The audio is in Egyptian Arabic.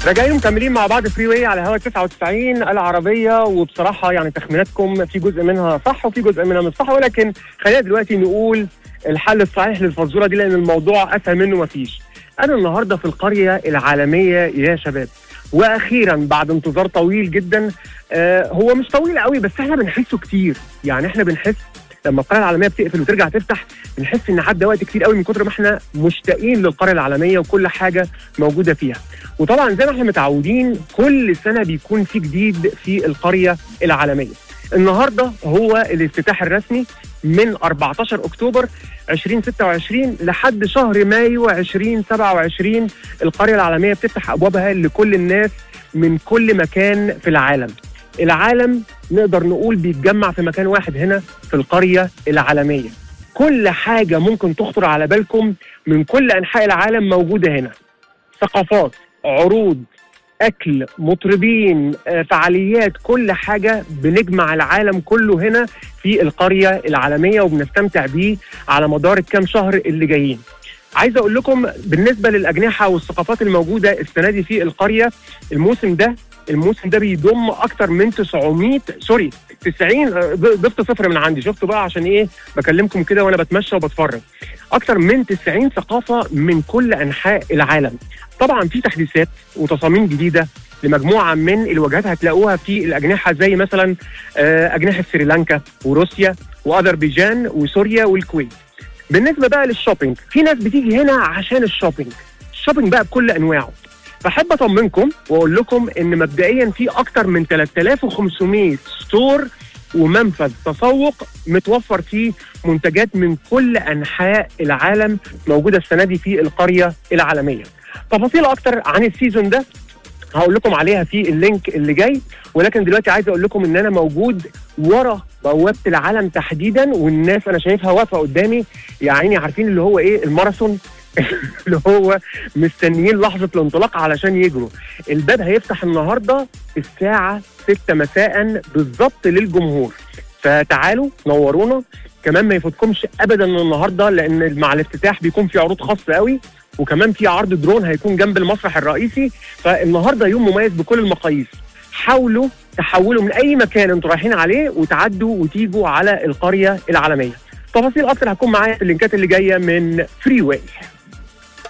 راجعين مكملين مع بعض فري واي على هوا 99 العربيه وبصراحه يعني تخميناتكم في جزء منها صح وفي جزء منها مش صح ولكن خلينا دلوقتي نقول الحل الصحيح للفزوره دي لان الموضوع اسهل منه مفيش. انا النهارده في القريه العالميه يا شباب واخيرا بعد انتظار طويل جدا آه هو مش طويل قوي بس احنا بنحسه كتير يعني احنا بنحس لما القريه العالميه بتقفل وترجع تفتح بنحس ان عدى وقت كتير قوي من كتر ما احنا مشتاقين للقريه العالميه وكل حاجه موجوده فيها وطبعا زي ما احنا متعودين كل سنه بيكون في جديد في القريه العالميه النهارده هو الافتتاح الرسمي من 14 اكتوبر 2026 لحد شهر مايو 2027 القريه العالميه بتفتح ابوابها لكل الناس من كل مكان في العالم العالم نقدر نقول بيتجمع في مكان واحد هنا في القريه العالميه كل حاجه ممكن تخطر على بالكم من كل انحاء العالم موجوده هنا ثقافات عروض اكل مطربين آه، فعاليات كل حاجه بنجمع العالم كله هنا في القريه العالميه وبنستمتع بيه على مدار الكام شهر اللي جايين عايز اقول لكم بالنسبه للاجنحه والثقافات الموجوده السنه دي في القريه الموسم ده الموسم ده بيضم اكتر من 900 سوري 90 آه، ضفت صفر من عندي شفتوا بقى عشان ايه بكلمكم كده وانا بتمشى وبتفرج اكتر من 90 ثقافه من كل انحاء العالم طبعا في تحديثات وتصاميم جديده لمجموعه من الوجهات هتلاقوها في الاجنحه زي مثلا آه، اجنحه سريلانكا وروسيا واذربيجان وسوريا والكويت بالنسبه بقى للشوبينج في ناس بتيجي هنا عشان الشوبينج الشوبينج بقى بكل انواعه فاحب اطمنكم واقول لكم ان مبدئيا في اكتر من 3500 ستور ومنفذ تسوق متوفر فيه منتجات من كل انحاء العالم موجوده السنه دي في القريه العالميه. تفاصيل اكتر عن السيزون ده هقول لكم عليها في اللينك اللي جاي ولكن دلوقتي عايز اقول لكم ان انا موجود ورا بوابه العالم تحديدا والناس انا شايفها واقفه قدامي يا عيني عارفين اللي هو ايه الماراثون اللي هو مستنيين لحظه الانطلاق علشان يجروا الباب هيفتح النهارده الساعه 6 مساء بالظبط للجمهور فتعالوا نورونا كمان ما يفوتكمش ابدا النهارده لان مع الافتتاح بيكون في عروض خاصه قوي وكمان في عرض درون هيكون جنب المسرح الرئيسي فالنهارده يوم مميز بكل المقاييس حاولوا تحولوا من اي مكان انتوا رايحين عليه وتعدوا وتيجوا على القريه العالميه تفاصيل اكتر هتكون معايا في اللينكات اللي جايه من فري واي